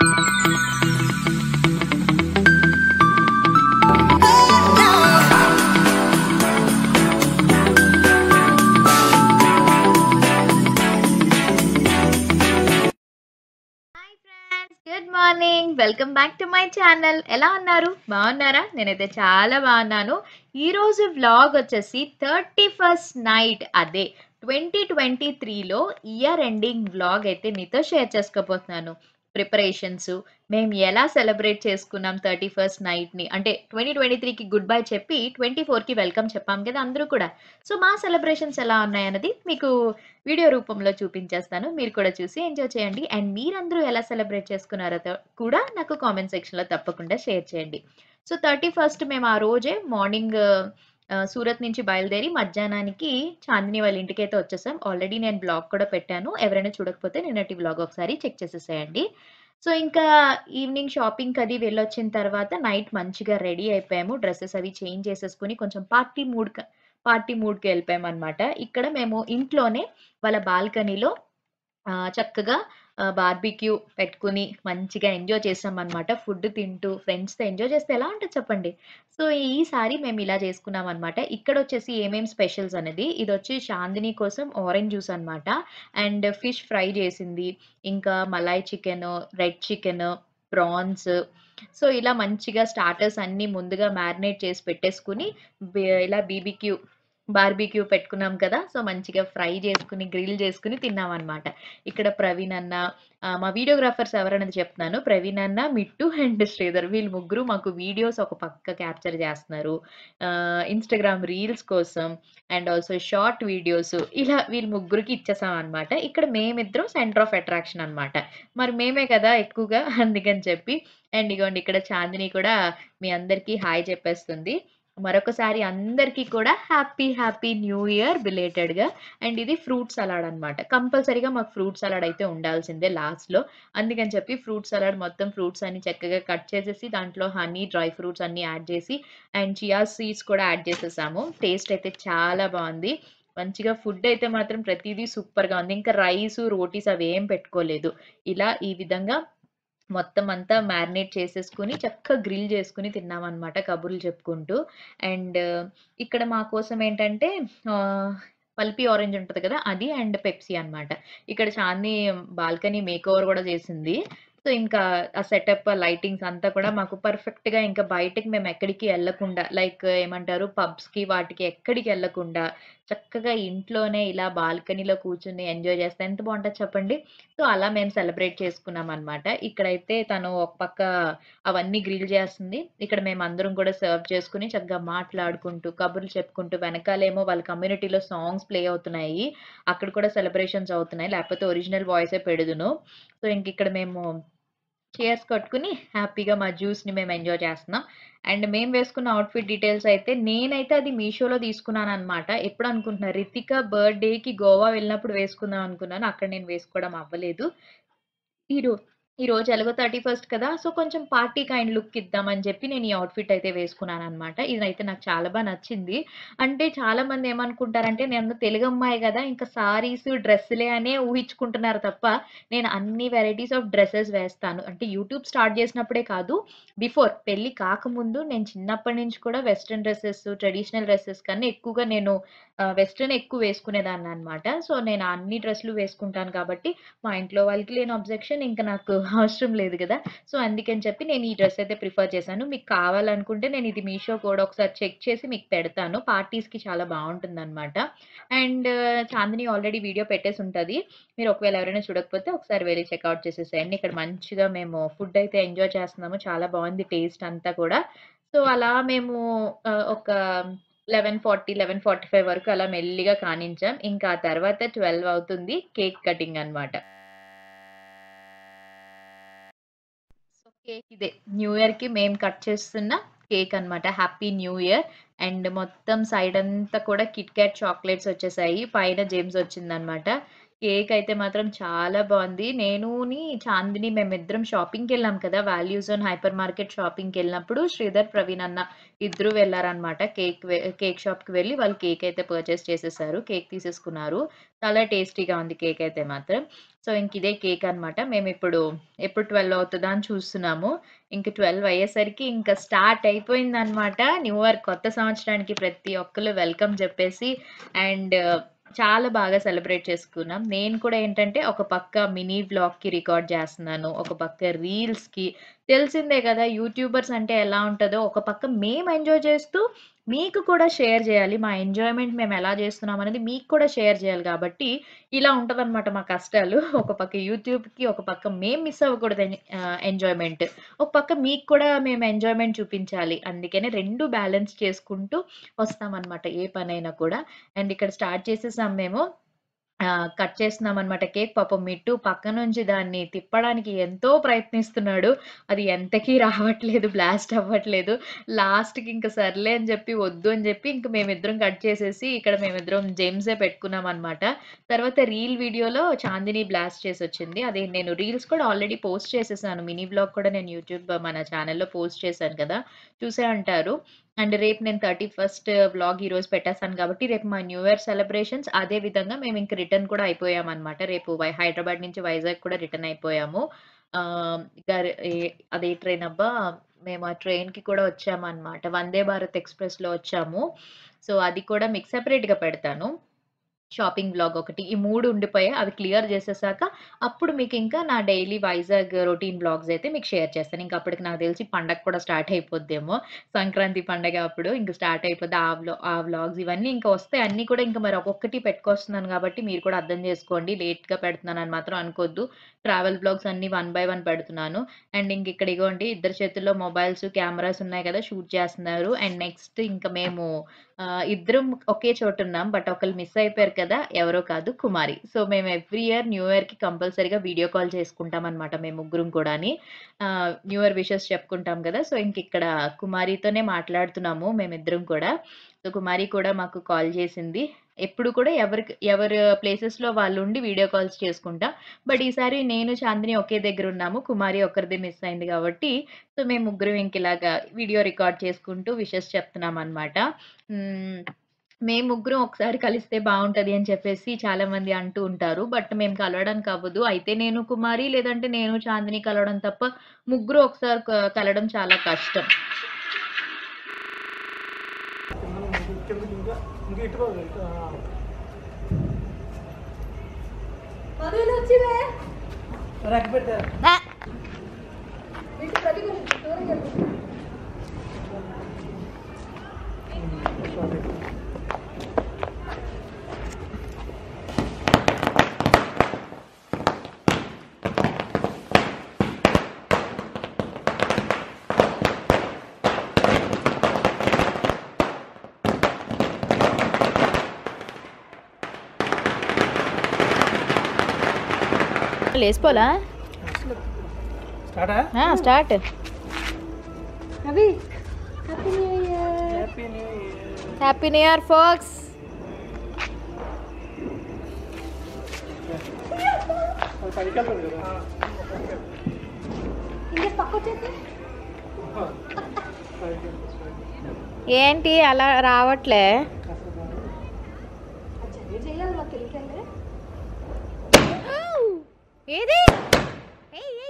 Hi friends good morning welcome back to my channel ఎలా ఉన్నారు బాగున్నారా నేనైతే చాలా బాగున్నాను ఈరోజు వ్లాగ్ వచ్చేసి థర్టీ ఫస్ట్ నైట్ అదే ట్వంటీ ట్వంటీ త్రీలో ఇయర్ ఎండింగ్ వ్లాగ్ అయితే మీతో షేర్ చేసుకోబోతున్నాను ప్రిపరేషన్స్ మేము ఎలా సెలబ్రేట్ చేసుకున్నాం థర్టీ ఫస్ట్ నైట్ని అంటే ట్వంటీ ట్వంటీ త్రీకి గుడ్ బై చెప్పి ట్వంటీ ఫోర్కి వెల్కమ్ చెప్పాం కదా అందరూ కూడా సో మా సెలబ్రేషన్స్ ఎలా ఉన్నాయన్నది మీకు వీడియో రూపంలో చూపించేస్తాను మీరు కూడా చూసి ఎంజాయ్ చేయండి అండ్ మీరందరూ ఎలా సెలబ్రేట్ చేసుకున్నారో తో- కూడా నాకు కామెంట్ సెక్షన్లో తప్పకుండా షేర్ చేయండి సో థర్టీ ఫస్ట్ మేము ఆ రోజే మార్నింగ్ సూరత్ నుంచి బయలుదేరి మధ్యాహ్నానికి చాందిని వాళ్ళ ఇంటికి అయితే వచ్చేసాం ఆల్రెడీ నేను బ్లాగ్ కూడా పెట్టాను ఎవరైనా చూడకపోతే నిన్నటి బ్లాగ్ ఒకసారి చెక్ చేసేసేయండి సో ఇంకా ఈవినింగ్ షాపింగ్ అది వెళ్ళొచ్చిన తర్వాత నైట్ మంచిగా రెడీ అయిపోయాము డ్రెస్సెస్ అవి చేంజ్ చేసేసుకుని కొంచెం పార్టీ మూడ్ పార్టీ మూడ్కి వెళ్ళిపోయాం అనమాట ఇక్కడ మేము ఇంట్లోనే వాళ్ళ బాల్కనీలో ఆ, చక్కగా బార్బిక్యూ పెట్టుకుని మంచిగా ఎంజాయ్ చేసాం అనమాట ఫుడ్ తింటూ ఫ్రెండ్స్తో ఎంజాయ్ చేస్తే ఎలా ఉంటుంది చెప్పండి సో ఈసారి మేము ఇలా చేసుకున్నాం అనమాట ఇక్కడ వచ్చేసి ఏమేం స్పెషల్స్ అనేది ఇది వచ్చి చాందిని కోసం ఆరెంజ్ జ్యూస్ అనమాట అండ్ ఫిష్ ఫ్రై చేసింది ఇంకా malai chicken red chicken prawns so ఇలా మంచిగా స్టార్టర్స్ అన్నీ ముందుగా మ్యారినేట్ చేసి పెట్టేసుకుని బే- ఇలా బీబీక్యూ బార్బీక్యూ పెట్టుకున్నాం కదా సో మంచిగా ఫ్రై చేసుకుని గ్రిల్ చేసుకుని తిన్నాం అనమాట ఇక్కడ ప్రవీణ్ అన్న ఆ, మా వీడియోగ్రాఫర్స్ ఎవరనేది చెప్తున్నాను ప్రవీణ్ అన్న మిట్టు అండ్ శ్రీధర్ వీళ్ళు ముగ్గురు మాకు వీడియోస్ ఒక పక్క క్యాప్చర్ చేస్తున్నారు ఇన్స్టాగ్రామ్ రీల్స్ కోసం అండ్ ఆల్సో షార్ట్ వీడియోస్ ఇలా వీళ్ళు ముగ్గురికి ఇచ్చేసాం అనమాట ఇక్కడ మేమిద్దరం సెంటర్ ఆఫ్ అట్రాక్షన్ అన్నమాట మరి మేమే కదా ఎక్కువగా అందుకని చెప్పి అండ్ ఇగోండి ఇక్కడ చాందిని కూడా మీ అందరికీ హాయ్ చెప్పేస్తుంది మరొకసారి అందరికీ కూడా హ్యాపీ హ్యాపీ న్యూ ఇయర్ బిలేటెడ్గా అండ్ ఇది ఫ్రూట్ సలాడ్ అన్నమాట కంపల్సరీగా మాకు ఫ్రూట్ సలాడ్ అయితే ఉండాల్సిందే లాస్ట్లో అందుకని చెప్పి ఫ్రూట్ సలాడ్ మొత్తం ఫ్రూట్స్ అన్ని చక్కగా కట్ చేసేసి దాంట్లో హనీ డ్రై ఫ్రూట్స్ అన్ని యాడ్ చేసి అండ్ చియా సీడ్స్ కూడా యాడ్ చేసేసాము టేస్ట్ అయితే చాలా బాగుంది మంచిగా ఫుడ్ అయితే మాత్రం ప్రతిదీ సూపర్గా ఉంది ఇంకా రైస్ రోటీస్ అవి ఏం పెట్టుకోలేదు ఇలా ఈ విధంగా మొత్తం అంతా మ్యారినేట్ చేసేసుకుని చక్కగా గ్రిల్ చేసుకుని తిన్నామన్నమాట కబుర్లు చెప్పుకుంటూ అండ్ ఇక్కడ మా కోసం ఏంటంటే ఆ, పల్పి ఆరెంజ్ ఉంటుంది కదా అది అండ్ పెప్సీ అన్నమాట ఇక్కడ చాంది బాల్కనీ మేక్ ఓవర్ కూడా చేసింది సో ఇంకా ఆ సెటప్ లైటింగ్స్ అంతా కూడా మాకు perfect గా ఇంకా బయటకి మేము ఎక్కడికి వెళ్ళకుండా లైక్ ఏమంటారు పబ్స్ కి వాటికి ఎక్కడికి వెళ్ళకుండా చక్కగా ఇంట్లోనే ఇలా బాల్కనీలో కూర్చుని ఎంజాయ్ చేస్తే ఎంత బాగుంటుంది చెప్పండి సో అలా మేము సెలబ్రేట్ చేసుకున్నాం అనమాట ఇక్కడైతే తను ఒక పక్క అవన్నీ గ్రిల్ చేస్తుంది ఇక్కడ మేము అందరం కూడా సర్వ్ చేసుకుని చక్కగా మాట్లాడుకుంటూ కబుర్లు చెప్పుకుంటూ వెనకాలేమో వాళ్ళ కమ్యూనిటీలో సాంగ్స్ ప్లే అవుతున్నాయి అక్కడ కూడా సెలబ్రేషన్స్ అవుతున్నాయి లేకపోతే ఒరిజినల్ వాయిసే పెడుదును సో ఇంక ఇక్కడ మేము చైర్స్ కట్టుకుని హ్యాపీగా మా జ్యూస్ని మేము ఎంజాయ్ చేస్తున్నాం అండ్ మేము వేసుకున్న అవుట్ఫిట్ డీటెయిల్స్ అయితే నేనైతే అది మీషోలో తీసుకున్నాను అనమాట ఎప్పుడు అనుకుంటున్నా రితిక బర్త్డేకి గోవా వెళ్ళినప్పుడు వేసుకుందాం అనుకున్నాను అక్కడ నేను వేసుకోవడం అవ్వలేదు ఈ రో ఈ రోజు ఎలాగో థర్టీ ఫస్ట్ కదా సో కొంచెం పార్టీ కైండ్ లుక్ ఇద్దామని చెప్పి నేను ఈ అవుట్ఫిట్ అయితే వేసుకున్నాను అనమాట ఇదైతే నాకు చాలా బాగా నచ్చింది అంటే చాలా మంది ఏమనుకుంటారంటే నేను తెలుగు అమ్మాయి కదా ఇంకా సారీస్ డ్రెస్సులే అనే ఊహించుకుంటున్నారు తప్ప నేను అన్ని వెరైటీస్ ఆఫ్ డ్రెస్సెస్ వేస్తాను అంటే యూట్యూబ్ స్టార్ట్ చేసినప్పుడే కాదు బిఫోర్ పెళ్లి కాకముందు నేను చిన్నప్పటి నుంచి కూడా వెస్ట్రన్ డ్రెస్సెస్ ట్రెడిషనల్ డ్రెస్సెస్ కన్నా ఎక్కువగా నేను వెస్ట్రన్ ఎక్కువ వేసుకునేదాన్ని అనమాట సో నేను అన్ని డ్రెస్సులు వేసుకుంటాను కాబట్టి మా ఇంట్లో వాళ్ళకి లేని అబ్జెక్షన్ ఇంకా నాకు అవసరం లేదు కదా సో అందుకని చెప్పి నేను ఈ డ్రెస్ అయితే ప్రిఫర్ చేశాను మీకు కావాలనుకుంటే నేను ఇది మీషో కూడా ఒకసారి చెక్ చేసి మీకు పెడతాను పార్టీస్కి చాలా బాగుంటుంది అనమాట అండ్ చాందిని ఆల్రెడీ వీడియో పెట్టేసి ఉంటుంది మీరు ఒకవేళ ఎవరైనా చూడకపోతే ఒకసారి వెళ్ళి చెక్అవుట్ చేసేసేయండి ఇక్కడ మంచిగా మేము ఫుడ్ అయితే ఎంజాయ్ చేస్తున్నాము చాలా బాగుంది టేస్ట్ అంతా కూడా సో అలా మేము ఆ, ఒక eleven forty eleven forty five వరకు అలా మెల్లిగా కానించాం ఇంకా ఆ తర్వాత ట్వెల్వ్ అవుతుంది కేక్ కటింగ్ అన్నమాట సో కేక్ ఇదే న్యూ ఇయర్ కి మేము కట్ చేస్తున్న కేక్ అన్నమాట హ్యాపీ న్యూ ఇయర్ అండ్ మొత్తం సైడ్ అంతా కూడా కిట్ క్యాట్ చాక్లెట్స్ వచ్చేసాయి పైన జేమ్స్ వచ్చిందనమాట కేక్ అయితే మాత్రం చాలా బాగుంది. నేనుని, చాందిని మేమిద్దరం షాపింగ్‌కెళ్ళాం కదా! వాల్యూ జోన్ హైపర్ మార్కెట్ షాపింగ్‌కెళ్ళినప్పుడు శ్రీధర్, ప్రవీణ్ అన్న ఇద్దరు వెళ్లారనమాట. కేక్ వె కేక్ షాప్‌కి వెళ్లి వాళ్ళు కేక్ అయితే పర్చేస్ చేసేసారు. కేక్ తీసేసుకున్నారు. చాలా టేస్టీగా ఉంది కేక్ అయితే మాత్రం. సో, ఇంక ఇదే కేక్ అనమాట. మేమిప్పుడు ఎప్పుడు 12 అవుతదా అని చూస్తున్నాము. ఇంక 12 అయ్యేసరికి ఇంక స్టార్ట్ అయిపోయిందనమాట. న్యూ ఇయర్ కొత్త సంవత్సరానికి ప్రతి ఒక్కళ్ళు వెల్కమ్ చెప్పేసి అండ్ చాలా బాగా సెలబ్రేట్ చేసుకున్నాం. నేను కూడా ఏంటంటే ఒక పక్క మినీ వ్లాగ్‌కి రికార్డ్ చేస్తున్నాను. ఒక పక్క రీల్స్‌కి తెలిసిందే కదా! యూట్యూబర్స్ అంటే ఎలా ఉంటదో ఒక పక్క మేము ఎంజాయ్ చేస్తూ మీకు కూడా షేర్ చేయాలి. మా ఎంజాయ్‌మెంట్ మేము ఎలా చేస్తున్నాం అనేది మీకు కూడా షేర్ చేయాలి కాబట్టి ఇలా ఉంటదనమాట మా కష్టాలు. ఒక పక్క యూట్యూబ్‌కి, ఒక పక్క మేము మిస్ అవ్వకూడదు ఎన్ ఆహ్, ఎంజాయ్‌మెంట్. ఒక పక్క మీకు కూడా మేము ఎంజాయ్‌మెంట్ చూపించాలి. అందుకనే 2 బ్యాలెన్స్ చేసుకుంటూ వస్తామనమాట ఏ పనైనా కూడా. అండ్ ఇక్కడ స్టార్ట్ చేసేసాం మేము. ఆహ్, కట్ చేస్తున్నామనమాట కేక్. పాపం మిట్టు పక్క నుంచి దాన్ని తిప్పడానికి ఎంతో ప్రయత్నిస్తున్నాడు. అది ఎంతకీ రావట్లేదు. బ్లాస్ట్ అవ్వట్లేదు. లాస్ట్‌కి ఇంక సర్లే అని చెప్పి వద్దు అని చెప్పి ఇంక మేమిద్దరం కట్ చేసేసి ఇక్కడ మేమిద్దరం జెమ్సే పెట్టుకున్నామనమాట. తర్వాత రీల్ వీడియోలో చాందిని బ్లాస్ట్ చేసొచ్చింది. అది నేను రీల్స్ కూడా ఆల్రెడీ పోస్ట్ చేసేసాను. మినీ వ్లాగ్ కూడా నేను యూట్యూబ్ మన ఛానెల్‌లో పోస్ట్ చేశాను కదా! చూసే ఉంటారు. అండ్ రేపు నేను 31st వ్లాగ్ ఈరోజు పెట్టేసాను కాబట్టి రేపు మా న్యూ ఇయర్ సెలబ్రేషన్స్ అదే విధంగా మేము ఇంక రిటర్న్ కూడా అయిపోయామనమాట. రేపు వై హైదరాబాద్ నుంచి వైజాగ్ కూడా రిటర్న్ అయిపోయాము. ఆహ్, గర్ ఏ అదే ట్రైన్ అబ్బా! మేము ఆ ట్రైన్‌కి కూడా వచ్చామనమాట. వందే భారత్ ఎక్స్‌ప్రెస్‌లో వచ్చాము. సో, అది కూడా మీకు సెపరేట్‌గా పెడతాను. షాపింగ్ వ్లాగ్ ఒకటి. ఈ 3 ఉండిపోయాయి. అవి క్లియర్ చేసేసాక అప్పుడు మీకింకా నా డైలీ వైజాగ్ రొటీన్ వ్లాగ్స్ అయితే మీకు షేర్ చేస్తాను. ఇంక అప్పటికి నాకు తెలిసి పండగ కూడా స్టార్ట్ అయిపోద్దేమో. సంక్రాంతి పండగ అప్పుడు ఇంక స్టార్ట్ అయిపోద్ది. ఆ వ్లా ఆ వ్లాగ్స్ ఇవన్నీ ఇంక వస్తాయి. అన్నీ కూడా ఇంక మరి ఒక్కొక్కటి పెట్టుకొస్తున్నాను కాబట్టి మీరు కూడా అర్థం చేసుకోండి. లేట్‌గా పెడుతున్నానని మాత్రం అనుకోద్దు. ట్రావెల్ వ్లాగ్స్ అన్నీ వన్ బై వన్ పెడుతున్నాను. అండ్ ఇంక ఇక్కడ ఇగోండి ఇద్దరి చేతుల్లో మొబైల్స్, కెమెరాస్ ఉన్నాయి కదా! షూట్ చేస్తున్నారు. అండ్ నెక్స్ట్ ఇంక మేము ఆహ్, ఇద్దరం ఒకే చోటున్నాం. బట్ ఒకళ్ళు మిస్ అయిపోయారు కదా! ఎవరో కాదు కుమారి. సో, మేము ఎవ్రీ ఇయర్ న్యూ ఇయర్‌కి కంపల్సరీగా వీడియో కాల్ చేసుకుంటామనమాట మేము ముగ్గురం కూడాని. ఆహ్, న్యూ ఇయర్ విషెస్ చెప్పుకుంటాం కదా! సో, ఇంకిక్కడ కుమారితోనే మాట్లాడుతున్నాము మేమిద్దరం కూడా. సో, కుమారి కూడా మాకు కాల్ చేసింది. ఎప్పుడు కూడా ఎవరికి ఎవరు ప్లేసెస్‌లో వాళ్ళుండి వీడియో కాల్స్ చేసుకుంటాం. బట్ ఈసారి నేను, చాందిని ఒకే దగ్గరున్నాము. కుమారి ఒక్కరిదే మిస్ అయింది కాబట్టి సో, మేము ముగ్గురం ఇంక ఇలాగా వీడియో రికార్డ్ చేసుకుంటూ విషెస్ చెప్తున్నామనమాట. హ్మ్. మేము ముగ్గురం ఒకసారి కలిస్తే బావుంటది అని చెప్పేసి చాలామంది అంటూ ఉంటారు. బట్ మేము కలవడానికి అవ్వదు. అయితే నేను కుమారి లేదంటే నేను చాందిని కలవడం తప్ప ముగ్గురు ఒకసారి క కలవడం చాలా కష్టం. కిందకి ఇంకా ఇంకా ఇటు పోదు ఇటు ఆ. రెక్క పెట్టారు సారీ. లేసిపోలా? అసలు స్టార్టా ఆ! స్టార్ట్. అవి happy new year happy new year happy new year folks. అది పైకి వెళ్తుంది కదా ఇంకా పక్క వచ్చేసి పైకి వెళ్తుంది ఏంటి అలా రావట్లే? చదివి చేయాలి మాకు తెలియకండి ఏది? ఏయ్ ఏయ్.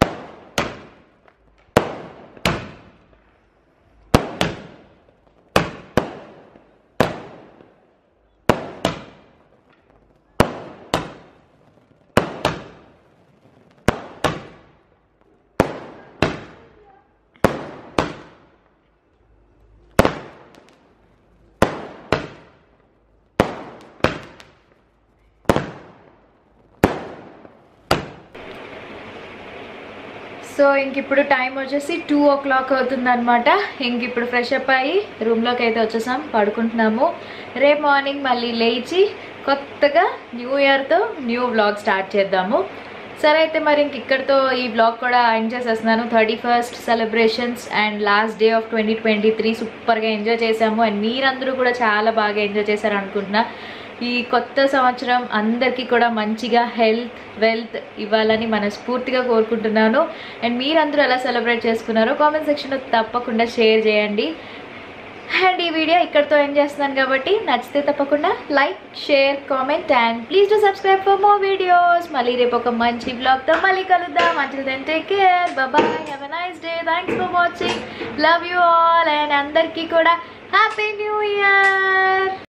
సో ఇంకిప్పుడు టైం వచ్చేసి టూ ఓ క్లాక్ అవుతుందన్నమాట ఇంక ఇప్పుడు ఫ్రెష్ అప్ అయ్యి రూమ్లోకి అయితే వచ్చేసాం పడుకుంటున్నాము రేపు మార్నింగ్ మళ్ళీ లేచి కొత్తగా న్యూ ఇయర్తో న్యూ వ్లాగ్ స్టార్ట్ చేద్దాము సరే అయితే మరి ఇంక ఇక్కడితో ఈ వ్లాగ్ కూడా ఎండ్ చేసేస్తున్నాను thirty first celebrations and last day of twenty twenty three సూపర్గా ఎంజాయ్ చేసాము అండ్ మీరందరూ కూడా చాలా బాగా ఎంజాయ్ చేశారు అనుకుంటున్నా ఈ కొత్త సంవత్సరం అందరికీ కూడా మంచిగా హెల్త్ వెల్త్ ఇవ్వాలని మనస్ఫూర్తిగా కోరుకుంటున్నాను అండ్ మీరందరూ ఎలా సెలబ్రేట్ చేసుకున్నారో కామెంట్ సెక్షన్లో తప్పకుండా షేర్ చేయండి అండ్ ఈ వీడియో ఇక్కడితో ఎండ్ చేస్తున్నాను కాబట్టి నచ్చితే తప్పకుండా like share comment and please to subscribe for more videos మళ్ళీ రేపు ఒక మంచి బ్లాగ్తో మళ్ళీ కలుద్దాం మంచిది then take care bye have a nice day thanks for watching love you all and అందరికీ కూడా హ్యాపీ న్యూ ఇయర్